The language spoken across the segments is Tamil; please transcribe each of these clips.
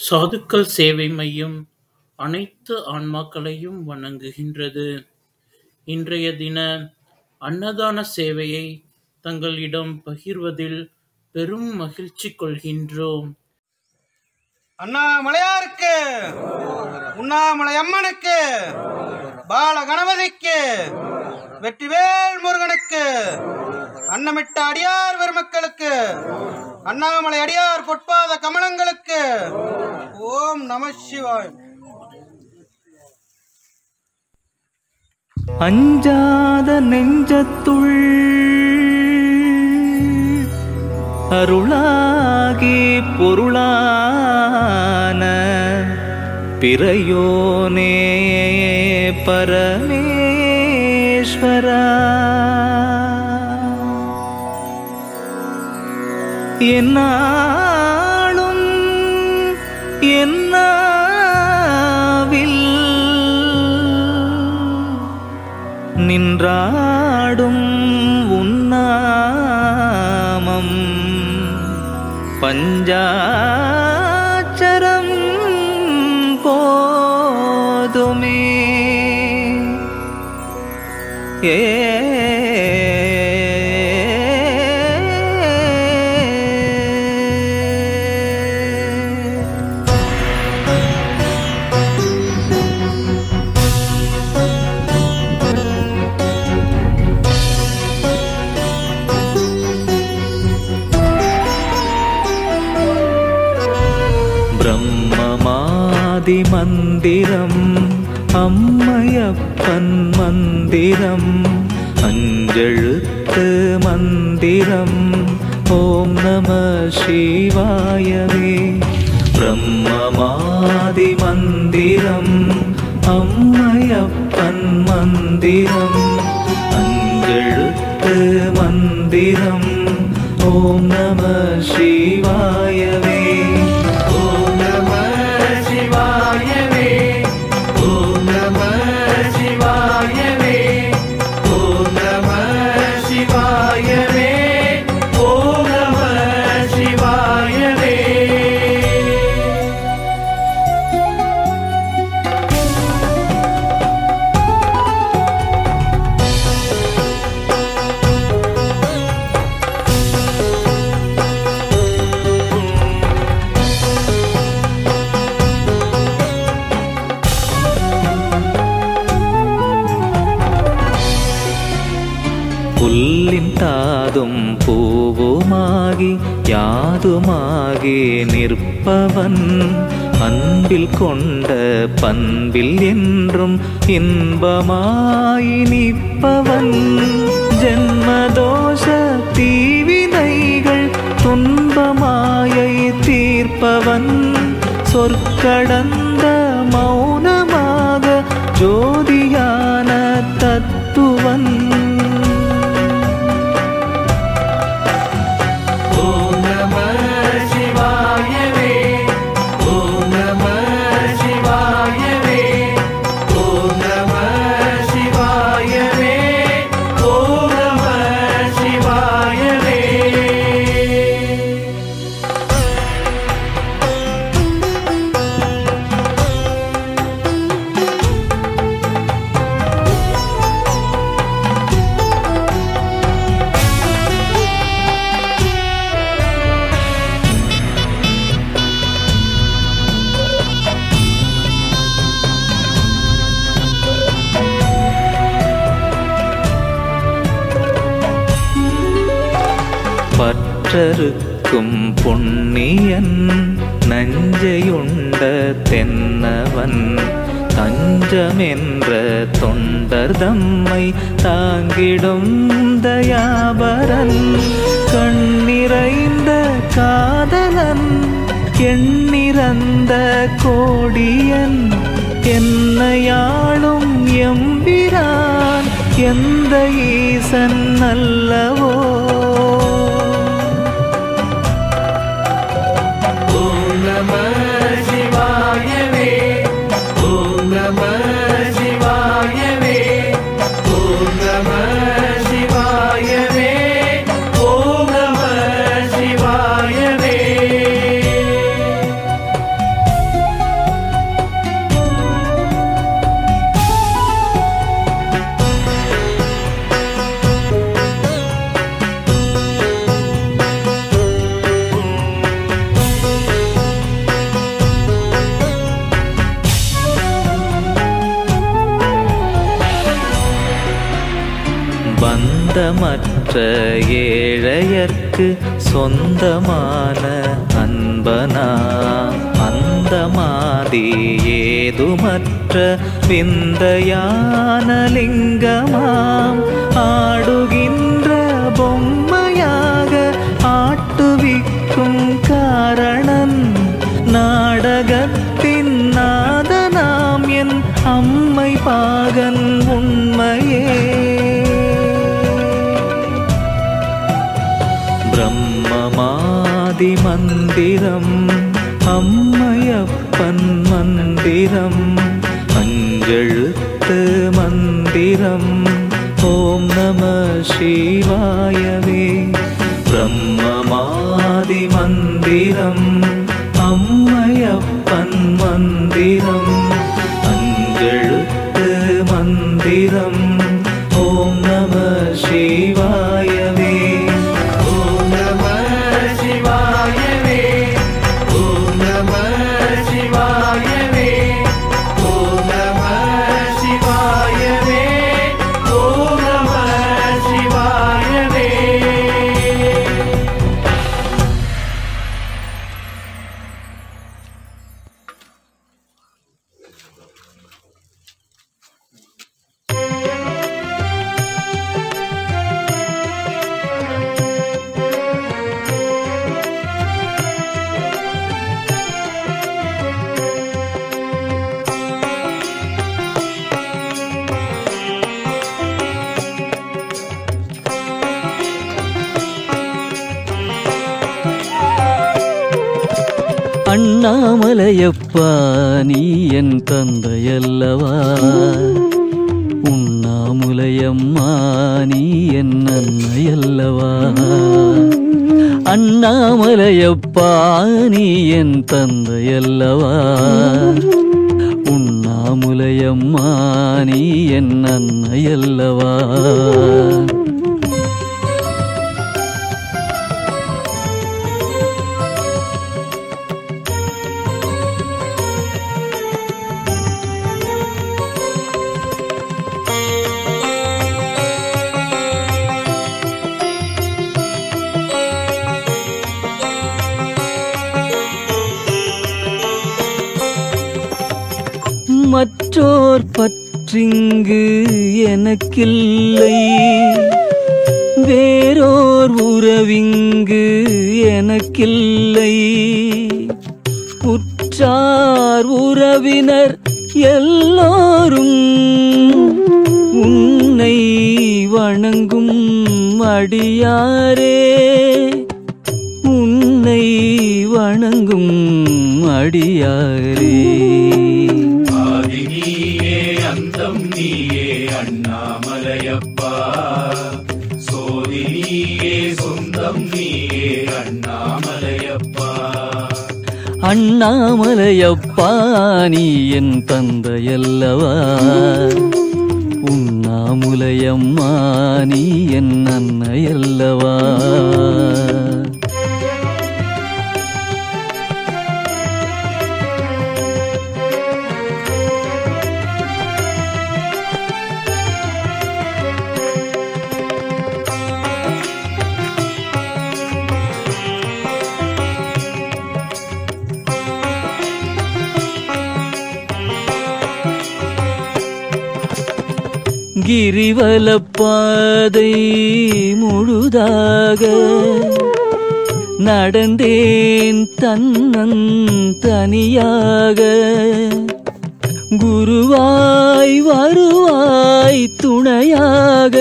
சாதுக்கள் சேவை மையம் அனைத்து ஆன்மாக்களையும் வணங்குகின்றது. இன்றைய தின அன்னதான சேவையை தங்களிடம் பகிர்வதில் பெரும் மகிழ்ச்சி கொள்கின்றோம். அண்ணாமலையாருக்கு உண்ணாமலை அம்மனுக்கு பால கணபதிக்கு வெற்றிவேல் முருகனுக்கு அன்னமிட்ட அடியார் பெருமக்களுக்கு அண்ணாமலை அடியார் பொற்பாத கமலங்களுக்கு ஓம் நம சிவாய் அஞ்சாத நெஞ்சத்துள் அருளாகி பொருளான பிறையோனே பரமேஸ்வரா என்னாலும் என்னாவில் நின்றாடும் உன்னாமம் பஞ்சாச்சரம் போதுமே ஏ பிரம்மமாதி மந்திரம் அம்மையப்பன் மந்திரம் அஞ்செழுத்து மந்திரம் ஓம் நம சிவாயவே பிரம்மமாதி மந்திரம் அம்மையப்பன் மந்திரம் அஞ்செழுத்து மந்திரம் ஓம் நம சிவாயவே ஓம் நம சிவாயவே ஓம் நம சிவாயவே ஓம் நம சிவாயவே ஓம் நம சிவாயவே புல்லின் தாதும் பூவுமாகி யாதுமாகி நிற்பவன் அன்பில் கொண்ட பண்பில் என்றும் இன்பமாய் நிற்பவன் ஜென்மதோஷ தீவினைகள் துன்பமாயை தீர்ப்பவன் சொற்கடந்த மௌனமாக ஜோதியான தத்துவன் ஓம் நம சிவாயவே ஓம் நம சிவாயவே ஓம் நம சிவாயவே ஓம் நம சிவாயவே பற்றருக்கும் பொன்னியன் நஞ்சையுண்ட தென்னவன் தஞ்சமென்ற தொண்டர் தம்மை தாங்கிடும் தயாபரன் கண்ணிறைந்த காதலன் எண்ணிறந்த கோடியன் என்னையாளும் எம்பிரான் எந்த ஈசன் அல்லவோ ஓம் நம சிவாயவே ஓம் நம சிவாயவே ஓம் நம சிவாயவே ஓம் நம சிவாயவே அந்தமற்ற ஏழையர்க்கு சொந்தமான அன்பனாம் அந்தமாதி ஏதுமற்ற விந்தையான லிங்கமாம் ஆடுகின்ற பொம்மையாக ஆட்டுவிக்கும் காரணன் நாடகத்தின் நாதனாம் என் அம்மை பாகன் உண்மையே பிரம்மமாதி மந்திரம் அம்மையப்பன் மந்திரம் அஞ்செழுத்து மந்திரம் ஓம் நம சிவாயவே பிரம்மமாதி மந்திரம் அம்மையப்பன் மந்திரம் அஞ்செழுத்து மந்திரம் ஓம் நம சிவாயவே ஓம் நம சிவாயவே ஓம் நம சிவாயவே ஓம் நம சிவாயவே ஓம் நம சிவாயவே அண்ணாமலையப்பா நீ என் தந்தையல்லவா உண்ணாமுலையம்மா நீ என் அன்னையல்லவா அண்ணாமலையப்பா நீ என் தந்தையல்லவா உண்ணாமுலையம்மா நீ என் அன்னையல்லவா மற்றோர் பற்றிங்கு எனக்கில்லை வேறோர் உறவிங்கு எனக்கில்லை உற்றார் உறவினர் எல்லோரும் உன்னை வணங்கும் அடியாரே உன்னை வணங்கும் அடியாரே ஆதி நீயே அந்தம் நீயே அண்ணாமலையப்பா சோதி நீயே சொந்தம் நீயே அண்ணாமலையப்பா அண்ணாமலையப்பா நீ என் தந்தையல்லவா உண்ணாமுலையம்மா நீ என் அன்னையல்லவா கிரிவலப்பாதை முழுதாக நடந்தேன் தன்னன் தனியாக குருவாய் வருவாய் துணையாக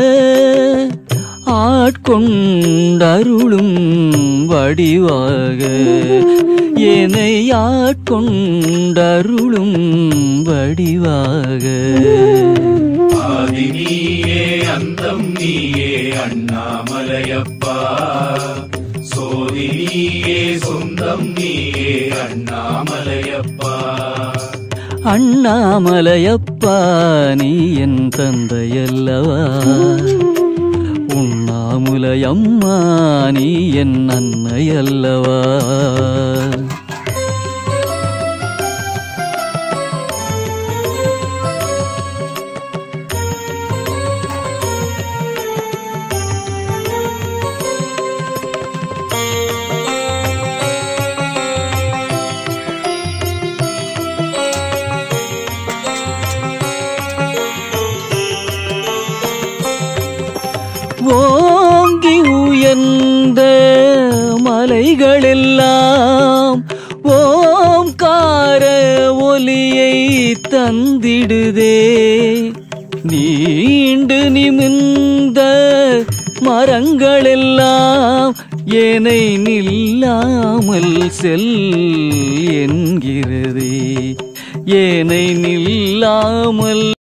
ஆட்கொண்டருளும் வடிவாக என்னை ஆட்கொண்டருளும் வடிவாக ஆதி நீயே அந்தம் நீயே அண்ணாமலையப்பா சோதி நீயே சொந்தம் நீயே அண்ணாமலையப்பா அண்ணாமலையப்பா நீ என் தந்தையல்லவா உண்ணாமுலையம்மா நீ என் அன்னையல்லவா ஓங்கி உயர்ந்த மலைகளெல்லாம் ஓம்கார ஒலியை தந்திடுதே நீண்டு நிமிர்ந்த மரங்களெல்லாம் ஏனை நில்லாமல் செல் என்கிறதே ஏனை நில்லாமல்